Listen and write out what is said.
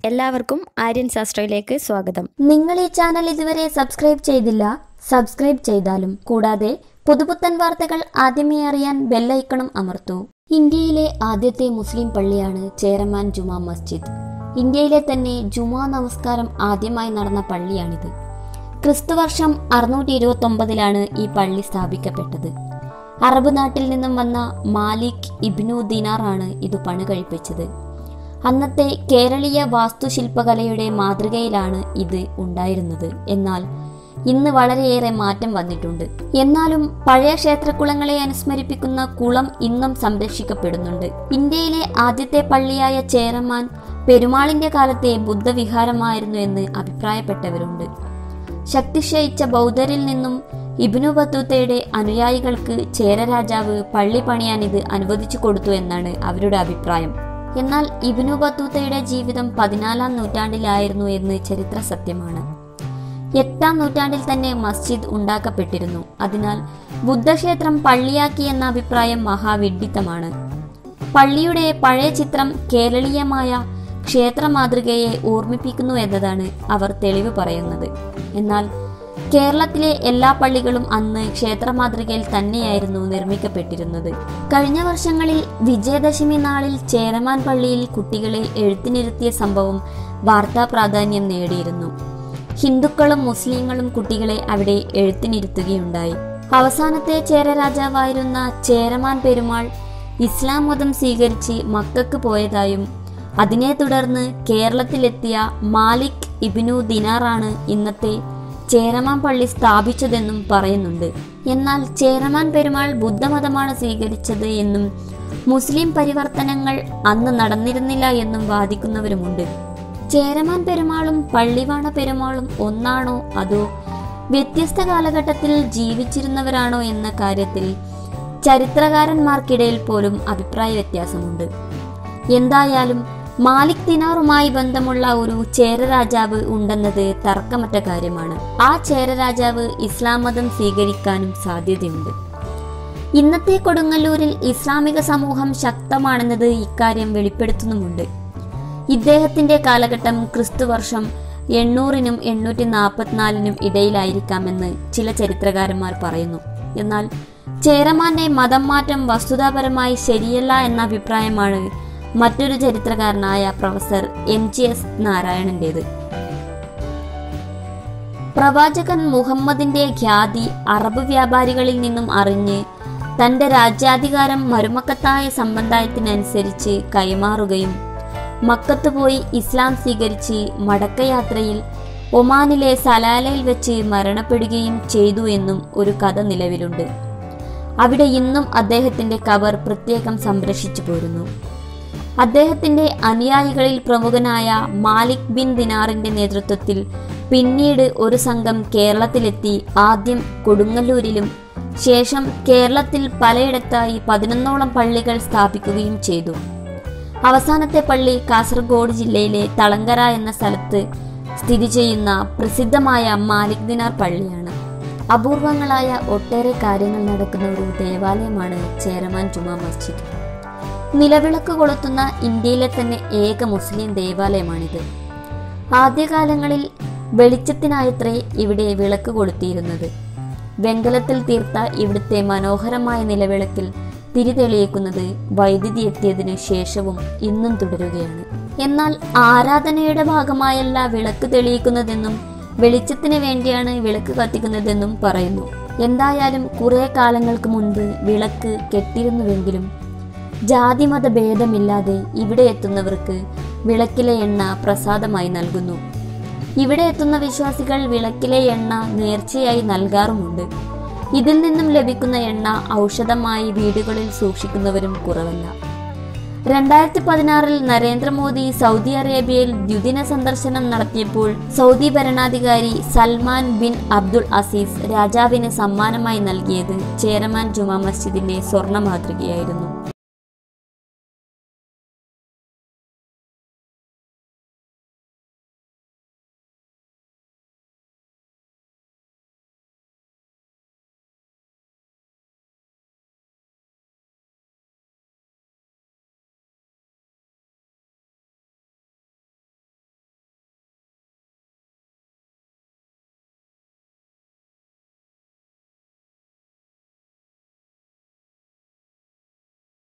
എല്ലാവർക്കും ആര്യൻ ശാസ്ത്രയിലേക്ക് സ്വാഗതം നിങ്ങൾ ഈ ചാനൽ ഇതുവരെ സബ്സ്ക്രൈബ് ചെയ്തില്ല സബ്സ്ക്രൈബ് ചെയ്താലും കൂടാതെ പുതുപുത്തൻ വാർത്തകൾ ആദ്യമേ അറിയാൻ ബെല്ലൈക്കണും അമർത്തൂ ഇന്ത്യയിലെ ആദ്യത്തെ മുസ്ലിം പള്ളിയാണ് ചേരമാൻ ജുമാ മസ്ജിദ് ഇന്ത്യയിലെ തന്നെ ജുമാ നമസ്കാരം ആദ്യമായി നടന്ന പള്ളിയാണിത് ക്രിസ്തുവർഷം അറുന്നൂറ്റി ഇരുപത്തി ഒമ്പതിലാണ് ഈ പള്ളി സ്ഥാപിക്കപ്പെട്ടത് അറബ് നാട്ടിൽ നിന്നും വന്ന മാലിക് ഇബ്നു ദിനാറാണ് ഇത് പണി കഴിപ്പിച്ചത് അന്നത്തെ കേരളീയ വാസ്തുശില്പകലയുടെ മാതൃകയിലാണ് ഇത് ഉണ്ടായിരുന്നത് എന്നാൽ ഇന്ന് വളരെയേറെ മാറ്റം വന്നിട്ടുണ്ട് എന്നാലും പഴയ ക്ഷേത്രക്കുളങ്ങളെ അനുസ്മരിപ്പിക്കുന്ന കുളം ഇന്നും സംരക്ഷിക്കപ്പെടുന്നുണ്ട് ഇന്ത്യയിലെ ആദ്യത്തെ പള്ളിയായ ചേരമാൻ പെരുമാളിന്റെ കാലത്തെ ബുദ്ധവിഹാരമായിരുന്നു എന്ന് അഭിപ്രായപ്പെട്ടവരുണ്ട് ശക്തിക്ഷയിച്ച ബൗദ്ധരിൽ നിന്നും ഇബ്നു ബത്തൂത്തയുടെ അനുയായികൾക്ക് ചേര രാജാവ് പള്ളി പണിയാൻ ഇത് അനുവദിച്ചു കൊടുത്തു എന്നാണ് അവരുടെ അഭിപ്രായം എന്നാൽ ഇബ്നു ബത്തൂത്തയുടെ ജീവിതം പതിനാലാം നൂറ്റാണ്ടിലായിരുന്നു എന്ന് ചരിത്ര സത്യമാണ് എട്ടാം നൂറ്റാണ്ടിൽ തന്നെ മസ്ജിദ് ഉണ്ടാക്കപ്പെട്ടിരുന്നു അതിനാൽ ബുദ്ധക്ഷേത്രം പള്ളിയാക്കി എന്ന അഭിപ്രായം മഹാവിഡിത്തമാണ് പള്ളിയുടെ പഴയ ചിത്രം കേരളീയമായ ക്ഷേത്ര മാതൃകയെ ഓർമ്മിപ്പിക്കുന്നു എന്നതാണ് അവർ തെളിവ് പറയുന്നത് എന്നാൽ കേരളത്തിലെ എല്ലാ പള്ളികളും അന്ന് ക്ഷേത്ര മാതൃകയിൽ തന്നെയായിരുന്നു നിർമ്മിക്കപ്പെട്ടിരുന്നത് കഴിഞ്ഞ വർഷങ്ങളിൽ വിജയദശമി നാളിൽ ചേരമാൻ പള്ളിയിൽ കുട്ടികളെ എഴുത്തിനിരുത്തിയ സംഭവം വാർത്താ പ്രാധാന്യം നേടിയിരുന്നു ഹിന്ദുക്കളും മുസ്ലിങ്ങളും കുട്ടികളെ അവിടെ എഴുത്തിനിരുത്തുകയുണ്ടായി അവസാനത്തെ ചേര രാജാവായിരുന്ന ചേരമാൻ പെരുമാൾ ഇസ്ലാം മതം സ്വീകരിച്ച് മക്കൾക്ക് പോയതായും അതിനെ തുടർന്ന് കേരളത്തിലെത്തിയ മാലിക് ഇബിനു ദിനാറാണ് ഇന്നത്തെ ചേരമാൻ പള്ളി സ്ഥാപിച്ചതെന്നും പറയുന്നുണ്ട് എന്നാൽ ചേരമാൻ പെരുമാൾ ബുദ്ധമതമാണ് സ്വീകരിച്ചത് എന്നും മുസ്ലിം പരിവർത്തനങ്ങൾ അന്ന് നടന്നിരുന്നില്ല എന്നും വാദിക്കുന്നവരുമുണ്ട് ചേരമാൻ പെരുമാളും പള്ളിവാണ പെരുമാളും ഒന്നാണോ അതോ വ്യത്യസ്ത കാലഘട്ടത്തിൽ ജീവിച്ചിരുന്നവരാണോ എന്ന കാര്യത്തിൽ ചരിത്രകാരന്മാർക്കിടയിൽ പോലും അഭിപ്രായ വ്യത്യാസമുണ്ട് എന്തായാലും മാലിക് ദിനാറുമായി ബന്ധമുള്ള ഒരു ചേര രാജാവ് ഉണ്ടെന്നത് തർക്കമറ്റ കാര്യമാണ് ആ ചേര രാജാവ് ഇസ്ലാം മതം സ്വീകരിക്കാനും സാധ്യതയുണ്ട് ഇന്നത്തെ കൊടുങ്ങല്ലൂരിൽ ഇസ്ലാമിക സമൂഹം ശക്തമാണെന്നത് ഇക്കാര്യം വെളിപ്പെടുത്തുന്നുമുണ്ട് ഇദ്ദേഹത്തിന്റെ കാലഘട്ടം ക്രിസ്തുവർഷം എണ്ണൂറിനും എണ്ണൂറ്റി നാൽപ്പത്തിനാലിനും ഇടയിലായിരിക്കാമെന്ന് ചില ചരിത്രകാരന്മാർ പറയുന്നു എന്നാൽ ചേരമാന്റെ മതം മാറ്റം വസ്തുതാപരമായി ശരിയല്ല എന്ന അഭിപ്രായമാണ് മറ്റൊരു ചരിത്രകാരനായ പ്രൊഫസർ എം ജി എസ് നാരായണന്റേത് പ്രവാചകൻ മുഹമ്മദിന്റെ ഖ്യാതി അറബ് വ്യാപാരികളിൽ നിന്നും അറിഞ്ഞ് തന്റെ രാജ്യാധികാരം മരുമക്കത്തായ സമ്പ്രദായത്തിനനുസരിച്ച് കൈമാറുകയും മക്കത്ത് പോയി ഇസ്ലാം സ്വീകരിച്ച് മടക്കയാത്രയിൽ ഒമാനിലെ സലാലയിൽ വെച്ച് മരണപ്പെടുകയും ചെയ്തു എന്നും ഒരു കഥ നിലവിലുണ്ട് അവിടെ ഇന്നും അദ്ദേഹത്തിന്റെ കബർ പ്രത്യേകം സംരക്ഷിച്ചു പോരുന്നു അദ്ദേഹത്തിന്റെ അനുയായികളിൽ പ്രമുഖനായ മാലിക് ബിൻ ദിനാറിന്റെ നേതൃത്വത്തിൽ പിന്നീട് ഒരു സംഘം കേരളത്തിലെത്തി ആദ്യം കൊടുങ്ങല്ലൂരിലും ശേഷം കേരളത്തിൽ പലയിടത്തായി പതിനൊന്നോളം പള്ളികൾ സ്ഥാപിക്കുകയും ചെയ്തു അവസാനത്തെ പള്ളി കാസർഗോഡ് ജില്ലയിലെ തളങ്കര എന്ന സ്ഥലത്ത് സ്ഥിതി ചെയ്യുന്ന പ്രസിദ്ധമായ മാലിക് ദിനാർ പള്ളിയാണ് അപൂർവങ്ങളായ ഒട്ടേറെ കാര്യങ്ങൾ നടക്കുന്ന ഒരു ദേവാലയമാണ് ചേരമാൻ ജുമാ മസ്ജിദ് നിലവിളക്ക് കൊളുത്തുന്ന ഇന്ത്യയിലെ തന്നെ ഏക മുസ്ലിം ദേവാലയമാണിത് ആദ്യകാലങ്ങളിൽ വെളിച്ചത്തിനായത്രേ ഇവിടെ വിളക്ക് കൊളുത്തിയിരുന്നത് വെങ്കലത്തിൽ തീർത്ത ഇവിടുത്തെ മനോഹരമായ നിലവിളക്കിൽ തിരിതെളിയിക്കുന്നത് വൈദ്യുതി എത്തിയതിനു ശേഷവും ഇന്നും തുടരുകയാണ് എന്നാൽ ആരാധനയുടെ ഭാഗമായല്ല വിളക്ക് തെളിയിക്കുന്നതെന്നും വെളിച്ചത്തിന് വേണ്ടിയാണ് വിളക്ക് കത്തിക്കുന്നതെന്നും പറയുന്നു എന്തായാലും കുറെ കാലങ്ങൾക്ക് മുൻപ് വിളക്ക് കെട്ടിരുന്നുവെങ്കിലും ജാതിമത ഭേദമില്ലാതെ ഇവിടെ എത്തുന്നവർക്ക് വിളക്കിലെ എണ്ണ പ്രസാദമായി നൽകുന്നു ഇവിടെ എത്തുന്ന വിശ്വാസികൾ വിളക്കിലെ എണ്ണ നേർച്ചയായി നൽകാറുമുണ്ട് ഇതിൽ നിന്നും ലഭിക്കുന്ന എണ്ണ ഔഷധമായി വീടുകളിൽ സൂക്ഷിക്കുന്നവരും കുറവല്ല രണ്ടായിരത്തി പതിനാറിൽ നരേന്ദ്രമോദി സൗദി അറേബ്യയിൽ ദ്വിദിന സന്ദർശനം നടത്തിയപ്പോൾ സൗദി ഭരണാധികാരി സൽമാൻ ബിൻ അബ്ദുൾ അസീസ് രാജാവിന് സമ്മാനമായി നൽകിയത് ചേരമാൻ ജുമാ മസ്ജിദിന്റെ സ്വർണ്ണ മാതൃകയായിരുന്നു